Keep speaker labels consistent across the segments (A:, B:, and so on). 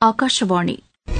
A: ஆகாஷவாணி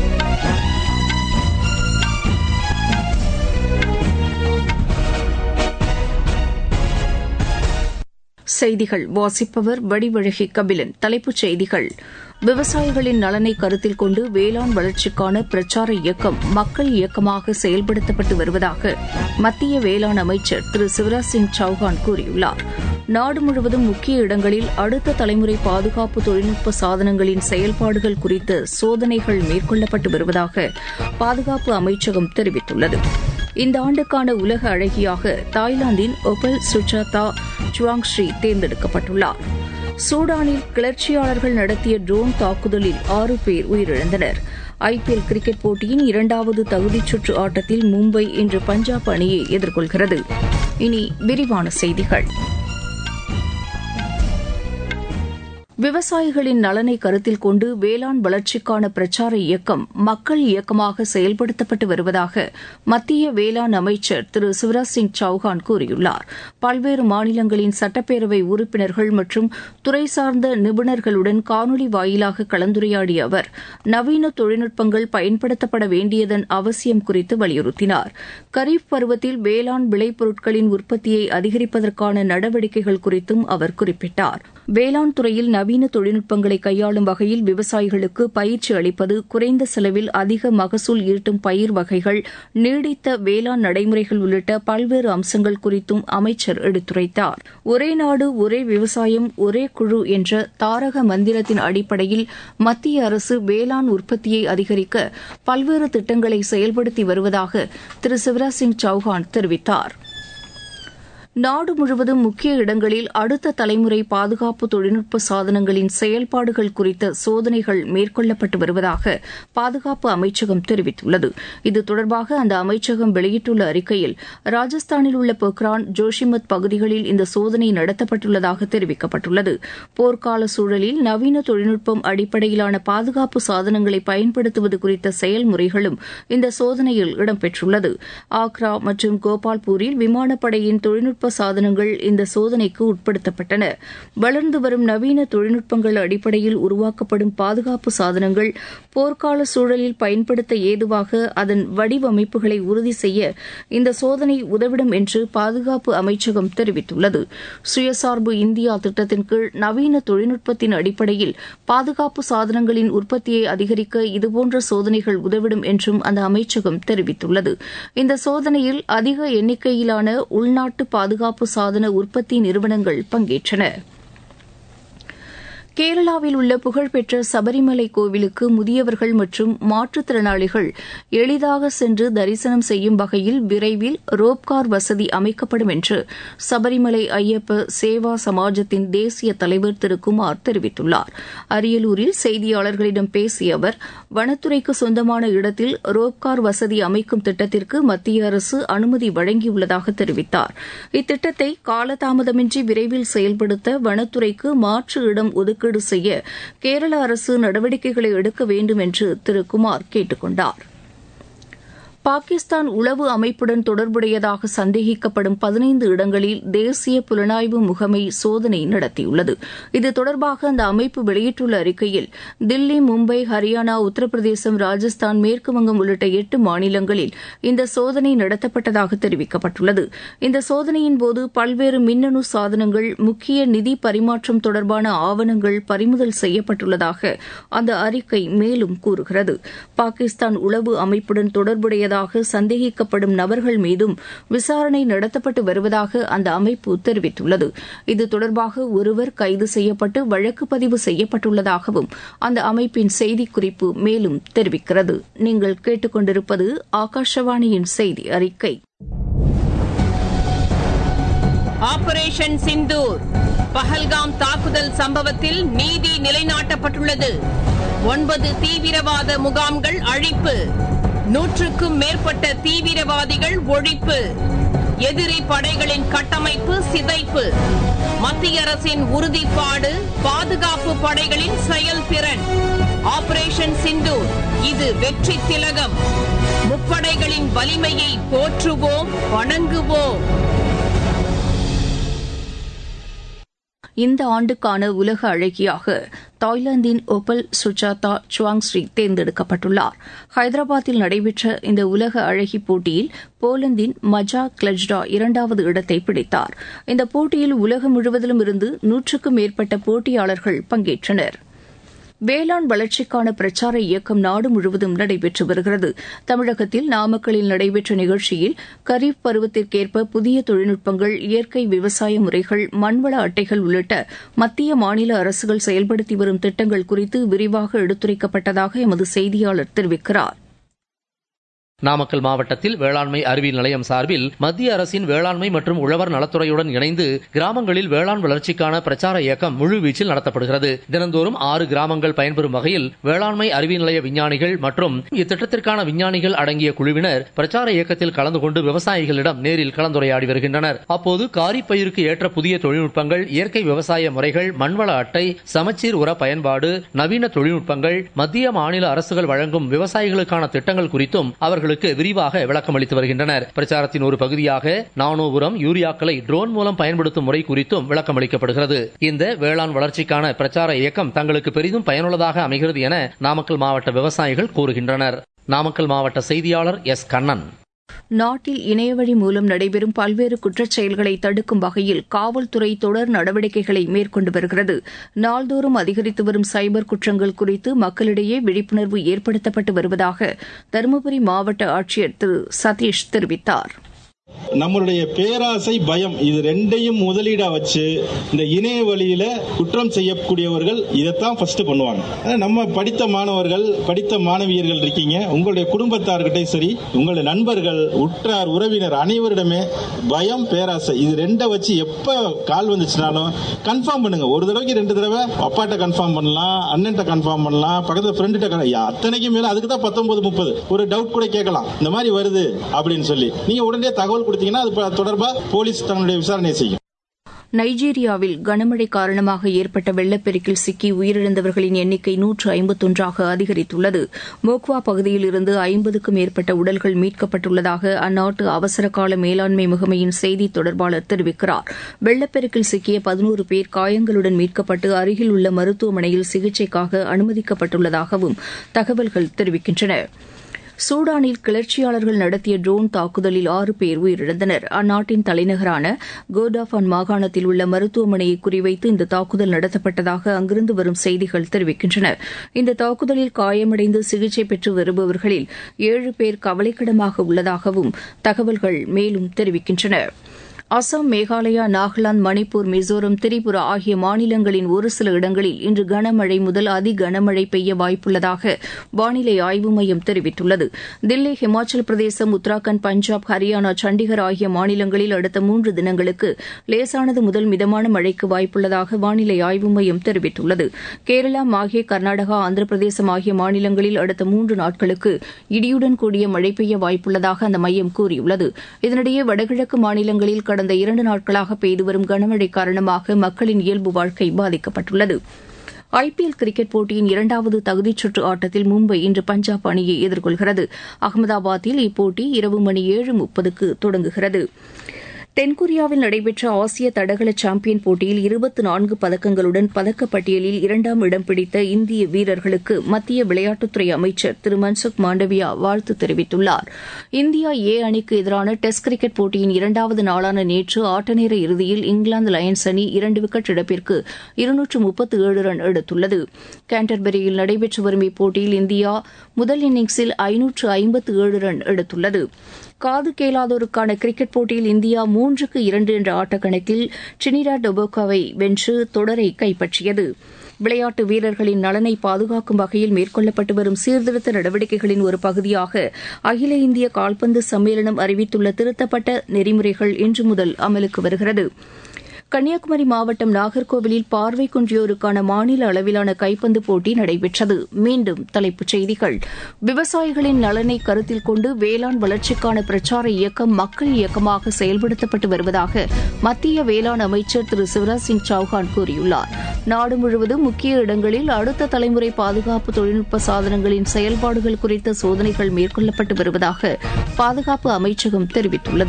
A: செய்திகள் வாசிப்பவர் வடிவழகி கபிலன் தலைப்புச் செய்திகள் விவசாயிகளின் நலனை கருத்தில் கொண்டு வேளாண் வளர்ச்சிக்கான பிரச்சார இயக்கம் மக்கள் இயக்கமாக செயல்படுத்தப்பட்டு வருவதாக மத்திய வேளாண் அமைச்சர் திரு சிவராஜ் சிங் சௌஹான் கூறியுள்ளார் நாடு முழுவதும் முக்கிய இடங்களில் அடுத்த தலைமுறை பாதுகாப்பு தொழில்நுட்ப சாதனங்களின் செயல்பாடுகள் குறித்து சோதனைகள் மேற்கொள்ளப்பட்டு வருவதாக பாதுகாப்பு அமைச்சகம் தெரிவித்துள்ளது இந்த ஆண்டுக்கான உலக அழகியாக தாய்லாந்தின் ஒபல் சுஜாதா சுவாங்ஸ்ரீ தேர்ந்தெடுக்கப்பட்டுள்ளார் சூடானில் கிளர்ச்சியாளர்கள் நடத்திய ட்ரோன் தாக்குதலில் ஆறு பேர் உயிரிழந்தனர் ஐபிஎல் கிரிக்கெட் போட்டியின் இரண்டாவது தகுதிச் சுற்று ஆட்டத்தில் மும்பை இன்று பஞ்சாப் அணியை எதிர்கொள்கிறது இனி விரிவான செய்திகள் விவசாயிகளின் நலனை கருத்தில் கொண்டு வேளாண் வளர்ச்சிக்கான பிரச்சார இயக்கம் மக்கள் இயக்கமாக செயல்படுத்தப்பட்டு வருவதாக மத்திய வேளாண் அமைச்சர் திரு சிவராஜ் சிங் சௌஹான் கூறியுள்ளார் பல்வேறு மாநிலங்களின் சட்டப்பேரவை உறுப்பினர்கள் மற்றும் துறை சார்ந்த நிபுணர்களுடன் காணொலி வாயிலாக கலந்துரையாடிய அவர் நவீன தொழில்நுட்பங்கள் பயன்படுத்தப்பட வேண்டியதன் அவசியம் குறித்து வலியுறுத்தினார் கரீப் பருவத்தில் வேளாண் விளைபொருட்களின் உற்பத்தியை அதிகரிப்பதற்கான நடவடிக்கைகள் குறித்தும் அவர் குறிப்பிட்டார் வேளாண் துறையில் நவீன தொழில்நுட்பங்களை கையாளும் வகையில் விவசாயிகளுக்கு பயிற்சி அளிப்பது குறைந்த செலவில் அதிக மகசூல் ஈட்டும் பயிர் வகைகள் நீடித்த வேளாண் நடைமுறைகள் உள்ளிட்ட பல்வேறு அம்சங்கள் குறித்தும் அமைச்சர் எடுத்துரைத்தார் ஒரே நாடு ஒரே விவசாயம் ஒரே குழு என்ற தாரக மந்திரத்தின் அடிப்படையில் மத்திய அரசு வேளாண் உற்பத்தியை அதிகரிக்க பல்வேறு திட்டங்களை செயல்படுத்தி வருவதாக திரு சிவராஜ் சிங் சௌஹான் தெரிவித்தாா் நாடு முழுவதும் முக்கிய இடங்களில் அடுத்த தலைமுறை பாதுகாப்பு தொழில்நுட்ப சாதனங்களின் செயல்பாடுகள் குறித்த சோதனைகள் மேற்கொள்ளப்பட்டு வருவதாக பாதுகாப்பு அமைச்சகம் தெரிவித்துள்ளது இது தொடர்பாக அந்த அமைச்சகம் வெளியிட்டுள்ள அறிக்கையில் ராஜஸ்தானில் உள்ள பொக்ரான் ஜோஷிமத் பகுதிகளில் இந்த சோதனை நடத்தப்பட்டுள்ளதாக தெரிவிக்கப்பட்டுள்ளது போர்க்கால சூழலில் நவீன தொழில்நுட்பம் அடிப்படையிலான பாதுகாப்பு சாதனங்களை பயன்படுத்துவது குறித்த செயல்முறைகளும் இந்த சோதனையில் இடம்பெற்றுள்ளது ஆக்ரா மற்றும் கோபால்பூரில் விமானப்படையின் தொழில்நுட்ப சாதனங்கள் இந்த சோதனைக்கு உட்படுத்தப்பட்டன வளர்ந்து வரும் நவீன தொழில்நுட்பங்கள் அடிப்படையில் உருவாக்கப்படும் பாதுகாப்பு சாதனங்கள் போர்க்கால சூழலில் பயன்படுத்த ஏதுவாக அதன் வடிவமைப்புகளை உறுதி செய்ய இந்த சோதனை உதவிடும் என்று பாதுகாப்பு அமைச்சகம் தெரிவித்துள்ளது சுயசார்பு இந்தியா திட்டத்தின் கீழ் நவீன தொழில்நுட்பத்தின் அடிப்படையில் பாதுகாப்பு சாதனங்களின் உற்பத்தியை அதிகரிக்க இதுபோன்ற சோதனைகள் உதவிடும் என்றும் அந்த அமைச்சகம் தெரிவித்துள்ளது இந்த சோதனையில் அதிக எண்ணிக்கையிலான உள்நாட்டு பாதுகாப்பு சாதன உற்பத்தி நிறுவனங்கள் பங்கேற்றன கேரளாவில் உள்ள புகழ்பெற்ற சபரிமலை கோவிலுக்கு முதியவர்கள் மற்றும் மாற்றுத்திறனாளிகள் எளிதாக சென்று தரிசனம் செய்யும் வகையில் விரைவில் ரோப்கார் வசதி அமைக்கப்படும் என்று சபரிமலை ஐயப்ப சேவா சமாஜத்தின் தேசிய தலைவர் திரு குமார் தெரிவித்துள்ளார் அரியலூரில் செய்தியாளர்களிடம் பேசிய அவர் வனத்துறைக்கு சொந்தமான இடத்தில் ரோப்கார் வசதி அமைக்கும் திட்டத்திற்கு மத்திய அரசு அனுமதி வழங்கியுள்ளதாக தெரிவித்தார் இத்திட்டத்தை காலதாமதமின்றி விரைவில் செயல்படுத்த வனத்துறைக்கு மாற்று இடம் ஒதுக்கீடு செய்ய கேரள அரசு நடவடிக்கைகளை எடுக்க வேண்டும் என்று திரு குமார் கேட்டுக் கொண்டார் பாகிஸ்தான் உளவு அமைப்புடன் தொடர்புடையதாக சந்தேகிக்கப்படும் பதினைந்து இடங்களில் தேசிய புலனாய்வு முகமை சோதனை நடத்தியுள்ளது இது தொடர்பாக அந்த அமைப்பு வெளியிட்டுள்ள அறிக்கையில் தில்லி மும்பை ஹரியானா உத்தரப்பிரதேசம் ராஜஸ்தான் மேற்குவங்கம் உள்ளிட்ட எட்டு மாநிலங்களில் இந்த சோதனை நடத்தப்பட்டதாக தெரிவிக்கப்பட்டுள்ளது இந்த சோதனையின் போது பல்வேறு மின்னணு சாதனங்கள் முக்கிய நிதி பரிமாற்றம் தொடர்பான ஆவணங்கள் பறிமுதல் செய்யப்பட்டுள்ளதாக அந்த அறிக்கை மேலும் கூறுகிறது பாகிஸ்தான் உளவு அமைப்புடன் தொடர்புடையதாக உள்ளதாக சந்தேகிக்கப்படும் நபர்கள் மீதும் விசாரணை நடத்தப்பட்டு வருவதாக அந்த அமைப்பு தெரிவித்துள்ளது இது தொடர்பாக ஒருவர் கைது செய்யப்பட்டு வழக்கு பதிவு செய்யப்பட்டுள்ளதாகவும் அந்த அமைப்பின் செய்திக்குறிப்பு மேலும் தெரிவிக்கிறது நீங்கள் கேட்டுக்கொண்டிருப்பது ஆகாஷவாணியின் செய்தி அறிக்கை
B: ஆபரேஷன் சிந்தூர் பஹல்காம் தாக்குதல் சம்பவத்தில் நீதி நிலைநாட்டப்பட்டுள்ளது ஒன்பது தீவிரவாத முகாம்கள் அழிப்பு நூற்றுக்கும் மேற்பட்ட தீவிரவாதிகள் ஒழிப்பு எதிரி படைகளின் கட்டமைப்பு சிதைப்பு மத்திய அரசின் உறுதிப்பாடு பாதுகாப்பு படைகளின் செயல்திறன் ஆபரேஷன் சிந்தூர் இது வெற்றி திலகம் முப்படைகளின் வலிமையை போற்றுவோம் வணங்குவோம்
A: இந்த ஆண்டுக்கான உலக அழகியாக தாய்லாந்தின் ஒபல் சுஜாதா சுவாங்ஸ்ரீ தேர்ந்தெடுக்கப்பட்டுள்ளார் ஹைதராபாத்தில் நடைபெற்ற இந்த உலக அழகி போட்டியில் போலந்தின் மஜா கிளஜ்டா இரண்டாவது இடத்தை பிடித்தார் இந்த போட்டியில் உலகம் முழுவதிலும் இருந்து நூற்றுக்கும் மேற்பட்ட போட்டியாளர்கள் பங்கேற்றனா் வேளாண் வளர்ச்சிக்கான பிரச்சார இயக்கம் நாடு முழுவதும் நடைபெற்று வருகிறது தமிழகத்தில் நாமக்கல்லில் நடைபெற்ற நிகழ்ச்சியில் கரீப் பருவத்திற்கேற்ப புதிய தொழில்நுட்பங்கள் இயற்கை விவசாய முறைகள் மண்வள அட்டைகள் உள்ளிட்ட மத்திய மாநில அரசுகள் செயல்படுத்தி வரும் திட்டங்கள் குறித்து விரிவாக எடுத்துரைக்கப்பட்டதாக எமது செய்தியாளர் தெரிவிக்கிறார்
C: நாமக்கல் மாவட்டத்தில் வேளாண்மை அறிவியல் நிலையம் சார்பில் மத்திய அரசின் வேளாண்மை மற்றும் உழவர் நலத்துறையுடன் இணைந்து கிராமங்களில் வேளாண் வளர்ச்சிக்கான பிரச்சார இயக்கம் முழுவீச்சில் நடத்தப்படுகிறது தினந்தோறும் ஆறு கிராமங்கள் பயன்பெறும் வகையில் வேளாண்மை அறிவியல் நிலைய விஞ்ஞானிகள் மற்றும் இத்திட்டத்திற்கான விஞ்ஞானிகள் அடங்கிய குழுவினர் பிரச்சார இயக்கத்தில் கலந்து கொண்டு விவசாயிகளிடம் நேரில் கலந்துரையாடி வருகின்றனர் அப்போது காரிப் பயிருக்கு ஏற்ற புதிய தொழில்நுட்பங்கள் இயற்கை விவசாய முறைகள் மண்வள அட்டை சமச்சீர் உர பயன்பாடு நவீன தொழில்நுட்பங்கள் மத்திய மாநில அரசுகள் வழங்கும் விவசாயிகளுக்கான திட்டங்கள் குறித்தும் அவர்கள் அவர்களுக்கு விரிவாக விளக்கம் அளித்து வருகின்றனர் பிரச்சாரத்தின் ஒரு பகுதியாக நானோ உரம் யூரியாக்களை ட்ரோன் மூலம் பயன்படுத்தும் முறை குறித்தும் விளக்கம் அளிக்கப்படுகிறது இந்த வேளாண் வளர்ச்சிக்கான பிரச்சார இயக்கம் தங்களுக்கு பெரிதும் பயனுள்ளதாக அமைகிறது என நாமக்கல் மாவட்ட விவசாயிகள் கூறுகின்றனர் நாமக்கல் மாவட்ட செய்தியாளர் எஸ் கண்ணன்
A: நாட்டில் இணையவழி மூலம் நடைபெறும் பல்வேறு குற்றச் செயல்களை தடுக்கும் வகையில் காவல்துறை தொடர் நடவடிக்கைகளை மேற்கொண்டு வருகிறது நாள்தோறும் அதிகரித்து வரும் சைபர் குற்றங்கள் குறித்து மக்களிடையே விழிப்புணர்வு ஏற்படுத்தப்பட்டு வருவதாக தருமபுரி மாவட்ட ஆட்சியர் திரு சதீஷ் தெரிவித்தார்
D: நம்மளுடைய பேராசை பயம் இது ரெண்டையும் முதலீடா வச்சு இந்த இணைய வழியில குற்றம் செய்யக்கூடியவர்கள் இதைத்தான் ஃபர்ஸ்ட் பண்ணுவாங்க நம்ம படித்த மாணவர்கள் படித்த மாணவியர்கள் இருக்கீங்க உங்களுடைய குடும்பத்தார்கிட்டையும் சரி உங்களுடைய நண்பர்கள் உற்றார் உறவினர் அனைவரிடமே பயம் பேராசை இது ரெண்டை வச்சு எப்ப கால் வந்துச்சுனாலும் கன்ஃபார்ம் பண்ணுங்க ஒரு தடவைக்கு ரெண்டு தடவை அப்பாட்ட கன்ஃபார்ம் பண்ணலாம் அண்ணன்ட்ட கன்ஃபார்ம் பண்ணலாம் பக்கத்துல ஃப்ரெண்ட்ட அத்தனைக்கு மேல அதுக்கு தான் பத்தொன்பது முப்பது ஒரு டவுட் கூட கேட்கலாம் இந்த மாதிரி வருது அப்படின்னு சொல்லி நீங்க உடனே தகவல் கொடுத்தீங்கன்னா அது தொடர்பா போலீஸ் தன்னுடைய விசாரணை செய்யும்
A: நைஜீரியாவில் கனமழை காரணமாக ஏற்பட்ட வெள்ளப்பெருக்கில் சிக்கி உயிரிழந்தவர்களின் எண்ணிக்கை நூற்று ஐம்பத்தொன்றாக அதிகரித்துள்ளது மோக்வா பகுதியில் இருந்து ஐம்பதுக்கும் மேற்பட்ட உடல்கள் மீட்கப்பட்டுள்ளதாக அந்நாட்டு அவசரகால மேலாண்மை முகமையின் செய்தி தொடர்பாளர் தெரிவிக்கிறார் வெள்ளப்பெருக்கில் சிக்கிய பதினோரு பேர் காயங்களுடன் மீட்கப்பட்டு அருகில் உள்ள மருத்துவமனையில் சிகிச்சைக்காக அனுமதிக்கப்பட்டுள்ளதாகவும் தகவல்கள் தெரிவிக்கின்றன சூடானில் கிளர்ச்சியாளர்கள் நடத்திய ட்ரோன் தாக்குதலில் ஆறு பேர் உயிரிழந்தனர் அந்நாட்டின் தலைநகரான கோர்டாஃபான் மாகாணத்தில் உள்ள மருத்துவமனையை குறிவைத்து இந்த தாக்குதல் நடத்தப்பட்டதாக அங்கிருந்து வரும் செய்திகள் தெரிவிக்கின்றன இந்த தாக்குதலில் காயமடைந்து சிகிச்சை பெற்று வருபவர்களில் ஏழு பேர் கவலைக்கிடமாக உள்ளதாகவும் தகவல்கள் மேலும் தெரிவிக்கின்றன அசாம் மேகாலயா நாகாலாந்து மணிப்பூர் மிசோரம் திரிபுரா ஆகிய மாநிலங்களின் ஒரு சில இடங்களில் இன்று கனமழை முதல் அதி கனமழை பெய்ய வாய்ப்புள்ளதாக வானிலை ஆய்வு மையம் தெரிவித்துள்ளது தில்லி ஹிமாச்சல பிரதேசம் உத்தராகண்ட் பஞ்சாப் ஹரியானா சண்டிகர் ஆகிய மாநிலங்களில் அடுத்த மூன்று தினங்களுக்கு லேசானது முதல் மிதமான மழைக்கு வாய்ப்புள்ளதாக வானிலை ஆய்வு மையம் தெரிவித்துள்ளது கேரளா மாஹே கர்நாடகா ஆந்திர பிரதேசம் ஆகிய மாநிலங்களில் அடுத்த மூன்று நாட்களுக்கு இடியுடன் கூடிய மழை பெய்ய வாய்ப்புள்ளதாக அந்த மையம் கூறியுள்ளது இதனிடையே வடகிழக்கு மாநிலங்களில் கடந்த இரண்டு நாட்களாக பெய்து வரும் கனமழை காரணமாக மக்களின் இயல்பு வாழ்க்கை பாதிக்கப்பட்டுள்ளது ஐபிஎல் கிரிக்கெட் போட்டியின் இரண்டாவது தகுதிச் சுற்று ஆட்டத்தில் மும்பை இன்று பஞ்சாப் அணியை எதிர்கொள்கிறது அகமதாபாத்தில் இப்போட்டி இரவு மணி ஏழு முப்பதுக்கு தொடங்குகிறது தென்கொரியாவில் நடைபெற்ற ஆசிய தடகள சாம்பியன் போட்டியில் இருபத்தி நான்கு பதக்கங்களுடன் பதக்கப்பட்டியலில் இரண்டாம் இடம் பிடித்த இந்திய வீரர்களுக்கு மத்திய விளையாட்டுத்துறை அமைச்சர் திரு மன்சுக் மாண்டவியா வாழ்த்து தெரிவித்துள்ளார் இந்தியா ஏ அணிக்கு எதிரான டெஸ்ட் கிரிக்கெட் போட்டியின் இரண்டாவது நாளான நேற்று ஆட்டநேர இறுதியில் இங்கிலாந்து லயன்ஸ் அணி இரண்டு விக்கெட் இழப்பிற்கு இருநூற்று முப்பத்து ஏழு ரன் எடுத்துள்ளது கேண்டர்பரியில் நடைபெற்று வரும் இப்போட்டியில் இந்தியா முதல் இன்னிங்ஸில் ஐநூற்று ஐம்பத்து ஏழு ரன் எடுத்துள்ளது காது கேளாதோருக்கான கிரிக்கெட் போட்டியில் இந்தியா மூன்றுக்கு இரண்டு என்ற ஆட்டக்கணக்கில் டினிடா டொபோக்காவை வென்று தொடரை கைப்பற்றியது விளையாட்டு வீரர்களின் நலனை பாதுகாக்கும் வகையில் மேற்கொள்ளப்பட்டு வரும் சீர்திருத்த நடவடிக்கைகளின் ஒரு பகுதியாக அகில இந்திய கால்பந்து சம்மேளனம் அறிவித்துள்ள திருத்தப்பட்ட நெறிமுறைகள் இன்று முதல் அமலுக்கு வருகிறது கன்னியாகுமரி மாவட்டம் நாகர்கோவிலில் பார்வை குன்றியோருக்கான மாநில அளவிலான கைப்பந்து போட்டி நடைபெற்றது மீண்டும் தலைப்புச் செய்திகள் விவசாயிகளின் நலனை கருத்தில் கொண்டு வேளாண் வளர்ச்சிக்கான பிரச்சார இயக்கம் மக்கள் இயக்கமாக செயல்படுத்தப்பட்டு வருவதாக மத்திய வேளாண் அமைச்சர் திரு சிவராஜ் சிங் சௌஹான் கூறியுள்ளார் நாடு முழுவதும் முக்கிய இடங்களில் அடுத்த தலைமுறை பாதுகாப்பு தொழில்நுட்ப சாதனங்களின் செயல்பாடுகள் குறித்த சோதனைகள் மேற்கொள்ளப்பட்டு வருவதாக பாதுகாப்பு அமைச்சகம் தெரிவித்துள்ளது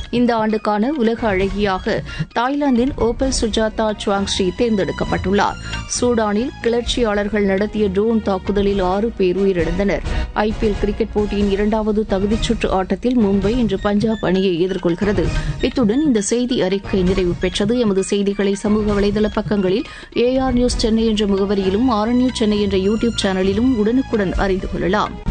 A: இந்த ஆண்டுக்கான உலக அழகியாக தாய்லாந்தின் ஓபல் சுஜாதா சுவாங்ஸ்ரீ தேர்ந்தெடுக்கப்பட்டுள்ளார் சூடானில் கிளர்ச்சியாளர்கள் நடத்திய ட்ரோன் தாக்குதலில் ஆறு பேர் உயிரிழந்தனர் ஐபிஎல் கிரிக்கெட் போட்டியின் இரண்டாவது தகுதிச் சுற்று ஆட்டத்தில் மும்பை இன்று பஞ்சாப் அணியை எதிர்கொள்கிறது இத்துடன் இந்த செய்தி அறிக்கை நிறைவு பெற்றது எமது செய்திகளை சமூக வலைதள பக்கங்களில் ஏஆர் நியூஸ் சென்னை என்ற முகவரியிலும் ஆர் நியூஸ் சென்னை என்ற யூடியூப் சேனலிலும் உடனுக்குடன் அறிந்து கொள்ளலாம்